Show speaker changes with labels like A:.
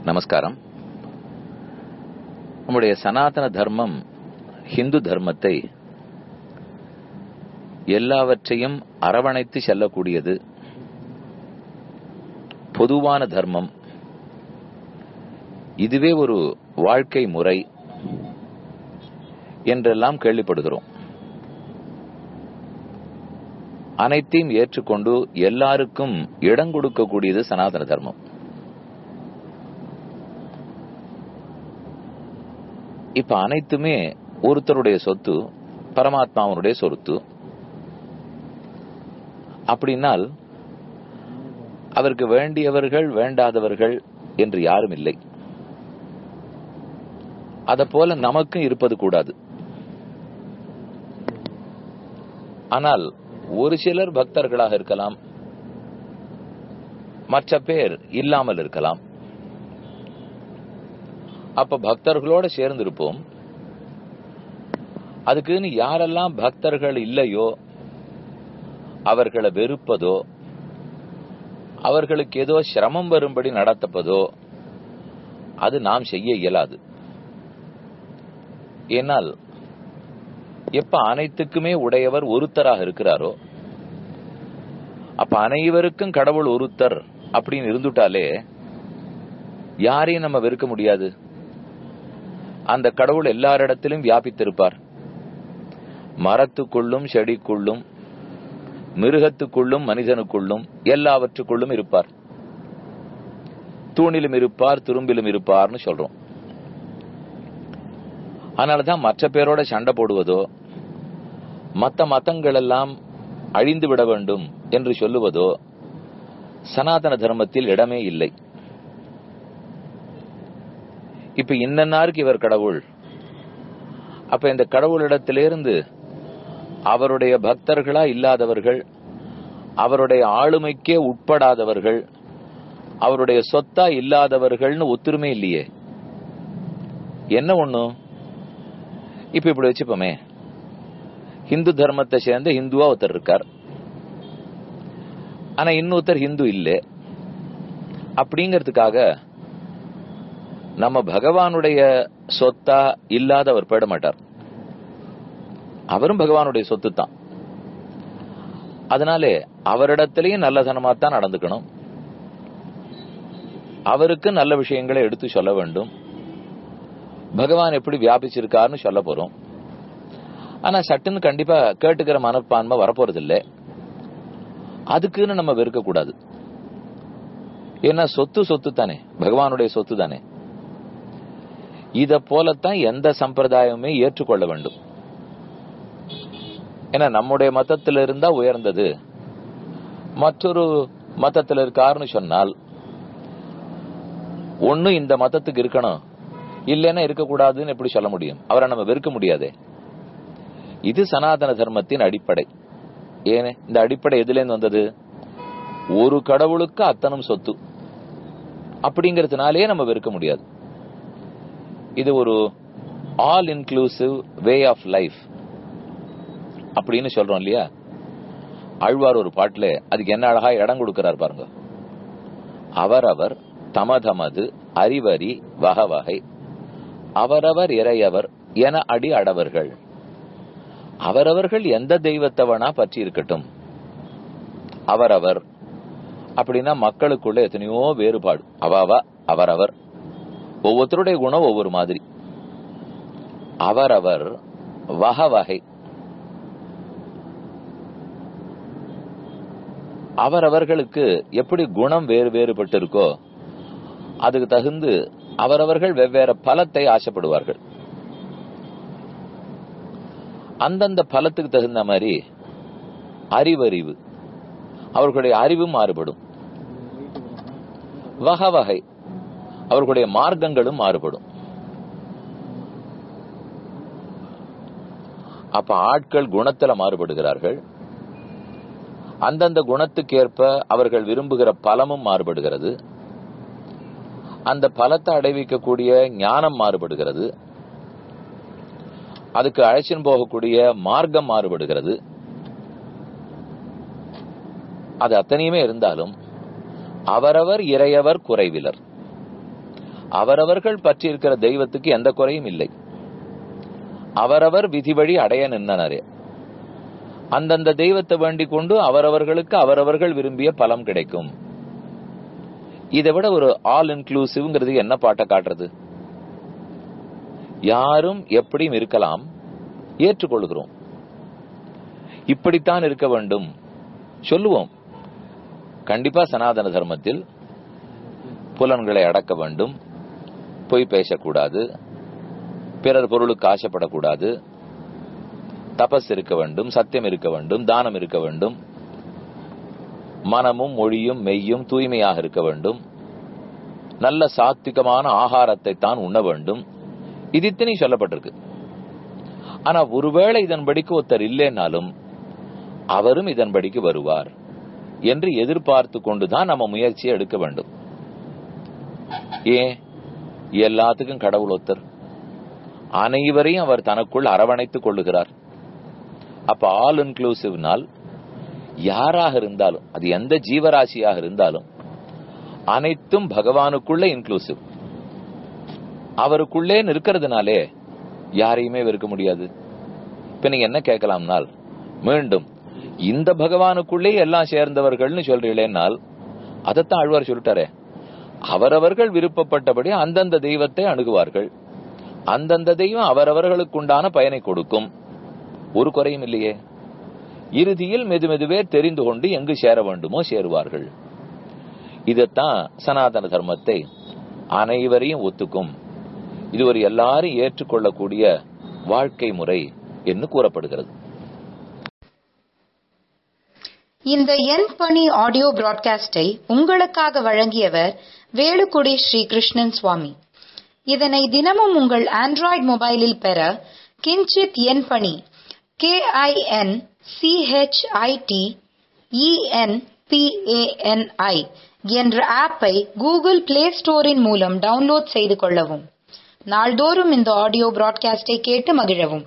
A: நமஸ்காரம் நம்முடைய சனாதன தர்மம் ஹிந்து தர்மத்தை எல்லாவற்றையும் அரவணைத்து செல்லக்கூடியது பொதுவான தர்மம் இதுவே ஒரு வாழ்க்கை முறை என்றெல்லாம் கேள்விப்படுகிறோம் அனைத்தையும் ஏற்றுக்கொண்டு எல்லாருக்கும் இடம் கொடுக்கக்கூடியது சனாதன தர்மம் இப்ப அனைத்துமே ஒருத்தருடைய சொத்து பரமாத்மாவனுடைய சொத்து அப்படின்னால் அவருக்கு வேண்டியவர்கள் வேண்டாதவர்கள் என்று யாரும் இல்லை அத போல நமக்கும் இருப்பது கூடாது ஆனால் ஒரு சிலர் பக்தர்களாக இருக்கலாம் மற்ற பேர் இல்லாமல் இருக்கலாம் அப்ப பக்தர்களோட சேர்ந்து இருப்போம் அதுக்குன்னு யாரெல்லாம் பக்தர்கள் இல்லையோ அவர்களை வெறுப்பதோ அவர்களுக்கு ஏதோ சிரமம் வரும்படி நடத்தப்பதோ அது நாம் செய்ய இயலாது ஏனால் எப்ப அனைத்துக்குமே உடையவர் ஒருத்தராக இருக்கிறாரோ அப்ப அனைவருக்கும் கடவுள் ஒருத்தர் அப்படின்னு இருந்துட்டாலே யாரையும் நம்ம வெறுக்க முடியாது அந்த கடவுள் எல்லாரிடத்திலும் வியாபித்திருப்பார் மரத்துக்குள்ளும் செடிக்குள்ளும் மிருகத்துக்குள்ளும் மனிதனுக்குள்ளும் எல்லாவற்றுக்குள்ளும் இருப்பார் தூணிலும் இருப்பார் துரும்பிலும் இருப்பார்னு சொல்றோம் அதனாலதான் மற்ற பேரோட சண்டை போடுவதோ மத்த மதங்கள் எல்லாம் அழிந்து விட வேண்டும் என்று சொல்லுவதோ சனாதன தர்மத்தில் இடமே இல்லை இப்ப இன்னன்னாருக்கு இவர் கடவுள் அப்ப இந்த கடவுளிடத்திலிருந்து அவருடைய பக்தர்களா இல்லாதவர்கள் அவருடைய ஆளுமைக்கே உட்படாதவர்கள் அவருடைய சொத்தா இல்லாதவர்கள்னு ஒத்துருமே இல்லையே என்ன ஒண்ணு இப்ப இப்படி வச்சுப்போமே ஹிந்து தர்மத்தை சேர்ந்த ஹிந்துவா ஒருத்தர் இருக்கார் ஆனா இன்னொருத்தர் ஹிந்து இல்ல அப்படிங்கறதுக்காக நம்ம பகவானுடைய சொத்தா இல்லாத அவர் போயிட மாட்டார் அவரும் பகவானுடைய சொத்து தான் அதனாலே அவரிடத்திலையும் நல்லதனமா தான் நடந்துக்கணும் அவருக்கு நல்ல விஷயங்களை எடுத்து சொல்ல வேண்டும் பகவான் எப்படி வியாபிச்சிருக்காருன்னு சொல்ல போறோம் ஆனா சட்டுன்னு கண்டிப்பா கேட்டுக்கிற மனப்பான்மை வரப்போறது இல்லை அதுக்குன்னு நம்ம வெறுக்க கூடாது ஏன்னா சொத்து சொத்து தானே பகவானுடைய சொத்து தானே இத போலத்தான் எந்த சம்பிரதாயமே ஏற்றுக்கொள்ள வேண்டும் ஏன்னா நம்முடைய மதத்தில் இருந்தா உயர்ந்தது மற்றொரு மதத்தில் இருக்காருன்னு சொன்னால் ஒண்ணு இந்த மதத்துக்கு இருக்கணும் இல்லைன்னா இருக்கக்கூடாதுன்னு எப்படி சொல்ல முடியும் அவரை நம்ம வெறுக்க முடியாதே இது சனாதன தர்மத்தின் அடிப்படை ஏனே இந்த அடிப்படை எதுல இருந்து வந்தது ஒரு கடவுளுக்கு அத்தனும் சொத்து அப்படிங்கறதுனாலே நம்ம வெறுக்க முடியாது இது ஒரு all inclusive way of life அப்படின்னு சொல்றோம் இல்லையா அழ்வார் ஒரு பாட்டுல அதுக்கு என்ன அழகா இடம் கொடுக்கிறார் பாருங்க அவரவர் தமதமது அறிவறி வகவகை அவரவர் இறையவர் என அடி அடவர்கள் அவரவர்கள் எந்த தெய்வத்தவனா பற்றி இருக்கட்டும் அவரவர் அப்படின்னா மக்களுக்குள்ள எத்தனையோ வேறுபாடு அவாவா அவரவர் ஒவ்வொருத்தருடைய குணம் ஒவ்வொரு மாதிரி அவரவர் வக வகை அவரவர்களுக்கு எப்படி குணம் வேறு வேறுபட்டு இருக்கோ அதுக்கு தகுந்து அவரவர்கள் வெவ்வேறு பலத்தை ஆசைப்படுவார்கள் அந்தந்த பலத்துக்கு தகுந்த மாதிரி அறிவறிவு அவர்களுடைய அறிவு மாறுபடும் வக வகை அவர்களுடைய மார்க்கங்களும் மாறுபடும் அப்ப ஆட்கள் குணத்துல மாறுபடுகிறார்கள் அந்தந்த குணத்துக்கேற்ப அவர்கள் விரும்புகிற பலமும் மாறுபடுகிறது அந்த பலத்தை அடைவிக்கக்கூடிய ஞானம் மாறுபடுகிறது அதுக்கு அழைச்சின் போகக்கூடிய மார்க்கம் மாறுபடுகிறது அது அத்தனையுமே இருந்தாலும் அவரவர் இறையவர் குறைவிலர் அவரவர்கள் பற்றி இருக்கிற தெய்வத்துக்கு எந்த குறையும் இல்லை அவரவர் விதி வழி அடைய நின்றனரே அந்தந்த தெய்வத்தை வேண்டிக் கொண்டு அவரவர்களுக்கு அவரவர்கள் விரும்பிய பலம் கிடைக்கும் இதை விட ஒரு ஆல் இன்க்ளூசிவ்ங்கிறது என்ன பாட்டை காட்டுறது யாரும் எப்படியும் இருக்கலாம் ஏற்றுக்கொள்கிறோம் இப்படித்தான் இருக்க வேண்டும் சொல்லுவோம் கண்டிப்பா சனாதன தர்மத்தில் புலன்களை அடக்க வேண்டும் பொய் பேசக்கூடாது பிறர் பொருளுக்கு ஆசைப்படக்கூடாது தபஸ் இருக்க வேண்டும் சத்தியம் இருக்க வேண்டும் தானம் இருக்க வேண்டும் மனமும் மொழியும் மெய்யும் தூய்மையாக இருக்க வேண்டும் நல்ல சாத்விகமான ஆகாரத்தை தான் உண்ண வேண்டும் இது இத்தனை சொல்லப்பட்டிருக்கு ஆனா ஒருவேளை இதன்படிக்கு ஒருத்தர் இல்லைன்னாலும் அவரும் இதன்படிக்கு வருவார் என்று எதிர்பார்த்து கொண்டுதான் நம்ம முயற்சியை எடுக்க வேண்டும் ஏன் எல்லாத்துக்கும் கடவுள் ஒருத்தர் அனைவரையும் அவர் தனக்குள் அரவணைத்துக் கொள்ளுகிறார் அப்ப ஆல் இன்க்ளூசிவ்னால் யாராக இருந்தாலும் அது எந்த ஜீவராசியாக இருந்தாலும் அனைத்தும் பகவானுக்குள்ள இன்க்ளூசிவ் அவருக்குள்ளே நிற்கிறதுனாலே யாரையுமே வெறுக்க முடியாது இப்ப நீங்க என்ன கேட்கலாம்னால் மீண்டும் இந்த பகவானுக்குள்ளே எல்லாம் சேர்ந்தவர்கள்னு சொல்றீங்களேனால் அதைத்தான் ஆழ்வார் சொல்லிட்டாரே அவரவர்கள் விருப்பப்பட்டபடி அந்தந்த தெய்வத்தை அணுகுவார்கள் அந்தந்த தெய்வம் அவரவர்களுக்குண்டான பயனை கொடுக்கும் ஒரு குறையும் இல்லையே இறுதியில் மெதுமெதுவே தெரிந்து கொண்டு எங்கு சேர வேண்டுமோ சேருவார்கள் இதத்தான் சனாதன தர்மத்தை அனைவரையும் ஒத்துக்கும் இது ஒரு எல்லாரும் ஏற்றுக்கொள்ளக்கூடிய வாழ்க்கை முறை என்று கூறப்படுகிறது
B: இந்த என் பணி ஆடியோ பிராட்காஸ்டை உங்களுக்காக வழங்கியவர் வேலுக்குடி ஸ்ரீ கிருஷ்ணன் சுவாமி இதனை தினமும் உங்கள் ஆண்ட்ராய்டு மொபைலில் பெற கிஞ்சித் என் பணி கே ஐ என் சிஹெச்ஐடி இஎன்பிஏஎன்ஐ என்ற ஆப்பை கூகுள் பிளே ஸ்டோரின் மூலம் டவுன்லோட் செய்து கொள்ளவும் நாள்தோறும் இந்த ஆடியோ பிராட்காஸ்டை கேட்டு மகிழவும்